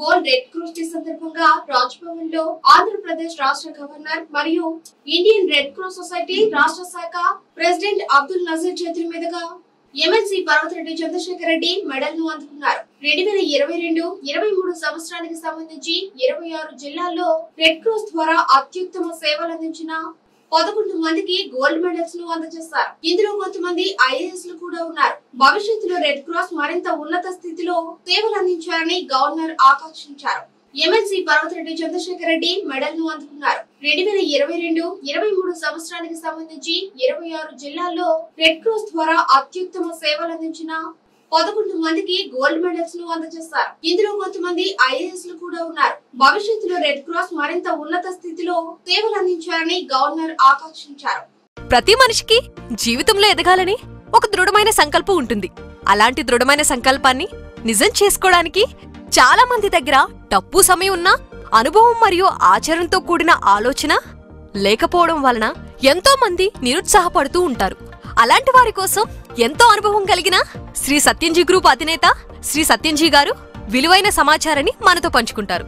world red cross day సందర్భంగా రాజ్భవన్ లో ఆంధ్రప్రదేశ్ రాష్ట్ర గవర్నర్ మరియు ఇండియన్ రెడ్ క్రాస్ సొసైటీ రాష్ట్ర శాఖ ప్రెసిడెంట్ అబ్దుల్ నజీర్ చేతుల మీదుగా ఎమ్మెల్సీ పర్వతిరెడ్డి చంద్రశేఖర్ రెడ్డి మెడల్ ను అందుకున్నారు రెండు వేల ఇరవై రెండు ఇరవై మూడు సంవత్సరానికి సంబంధించి ఇరవై ఆరు జిల్లాల్లో రెడ్ క్రాస్ ద్వారా అత్యుత్తమ సేవలు అందించిన పదకొండు మందికి గోల్డ్ మెడల్స్ ను అందజేస్తారు ఇందులో కొంతమంది ఐఏఎస్ లు కూడా ఉన్నారు భవిష్యత్తులో రెడ్ క్రాస్ మరింత ఉన్నత స్థితిలో సేవలు అందించాలని గవర్నర్ ఆకాంక్షించారు ఎమ్మెల్సీ పర్వతిరెడ్డి చంద్రశేఖర్ రెడ్డి మెడల్ ను అందుకున్నారు రెండు వేల ఇరవై రెండు ఇరవై మూడు సంవత్సరానికి సంబంధించి ఇరవై ఆరు జిల్లాల్లో రెడ్ క్రాస్ ద్వారా అత్యుత్తమ సేవలు అందించిన పదకొండు మందికి గోల్డ్ మెడల్స్ ను అందజేస్తారు ఇందులో కొంతమంది ఐఏఎస్ లు కూడా ఉన్నారు భవిష్యత్తులో రెడ్ క్రాస్ మరింత ఉన్నత స్థితిలో సేవలు అందించాలని గవర్నర్ ఆకాంక్షించారు ప్రతి మనిషికి జీవితంలో ఎదగాలని ఒక దృఢమైన సంకల్పం ఉంటుంది అలాంటి దృఢమైన సంకల్పాన్ని నిజం చేసుకోవడానికి చాలా మంది దగ్గర డబ్బు సమయం ఉన్నా అనుభవం మరియు ఆచరణతో కూడిన ఆలోచన లేకపోవడం వలన ఎంతో మంది నిరుత్సాహపడుతూ ఉంటారు అలాంటి వారి కోసం ఎంతో అనుభవం కలిగిన శ్రీ సత్యంజీ గ్రూప్ అధినేత శ్రీ సత్యంజీ గారు విలువైన సమాచారాన్ని మనతో పంచుకుంటారు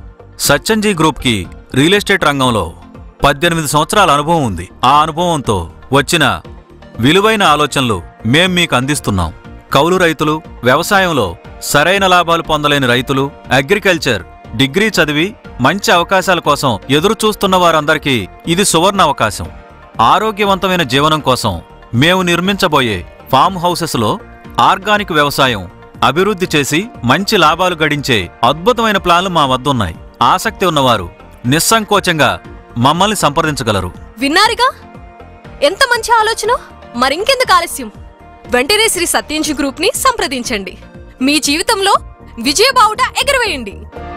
సత్యంజీ గ్రూప్కి రియల్ ఎస్టేట్ రంగంలో పద్దెనిమిది సంవత్సరాల అనుభవం ఉంది ఆ అనుభవంతో వచ్చిన విలువైన ఆలోచనలు మేం మీకు అందిస్తున్నాం కౌలు రైతులు వ్యవసాయంలో సరైన లాభాలు పొందలేని రైతులు అగ్రికల్చర్ డిగ్రీ చదివి మంచి అవకాశాల కోసం ఎదురు చూస్తున్న వారందరికీ ఇది సువర్ణ అవకాశం ఆరోగ్యవంతమైన జీవనం కోసం మేము నిర్మించబోయే ఫామ్ హౌసెస్లో ఆర్గానిక్ వ్యవసాయం అభివృద్ధి చేసి మంచి లాభాలు గడించే అద్భుతమైన ప్లాన్లు మా వద్దున్నాయి ఆసక్తి ఉన్నవారు నిస్సంకోచంగా మమ్మల్ని సంప్రదించగలరు విన్నారుగా ఎంత మంచి ఆలోచన మరింకెందుకు ఆలస్యం వెంటనే శ్రీ సత్యంజీ గ్రూప్ ని సంప్రదించండి మీ జీవితంలో విజయబావుట ఎగరవేయండి